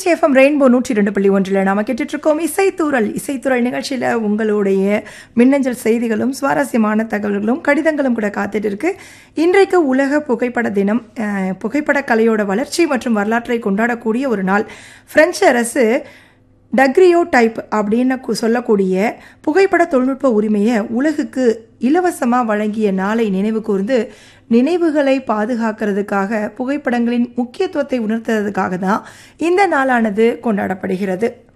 Trichy FM rainbow நூற்றி ரெண்டு புள்ளி ஒன்றில் நாம கேட்டுட்டு இருக்கோம் இசைத்தூரல் இசைத்தூரல் நிகழ்ச்சியில் உங்களுடைய மின்னஞ்சல் செய்திகளும் சுவாரஸ்யமான தகவல்களும் கடிதங்களும் கூட காத்துட்டு இருக்கு இன்றைக்கு உலக புகைப்பட தினம் அஹ், புகைப்பட கலையோட வளர்ச்சி மற்றும் வரலாற்றை கொண்டாடக்கூடிய ஒரு நாள் பிரெஞ்சு அரசு டக்ரியோ டைப் அப்படின்னு கு- சொல்லக்கூடிய புகைப்பட தொழில்நுட்ப உரிமையை உலகுக்கு இலவசமாக வழங்கிய நாளை நினைவு கூர்ந்து நினைவுகளை பாதுகாக்கிறதுக்காக புகைப்படங்களின் முக்கியத்துவத்தை உணர்த்துறதுக்காக தான் இந்த நாளானது கொண்டாடப்படுகிறது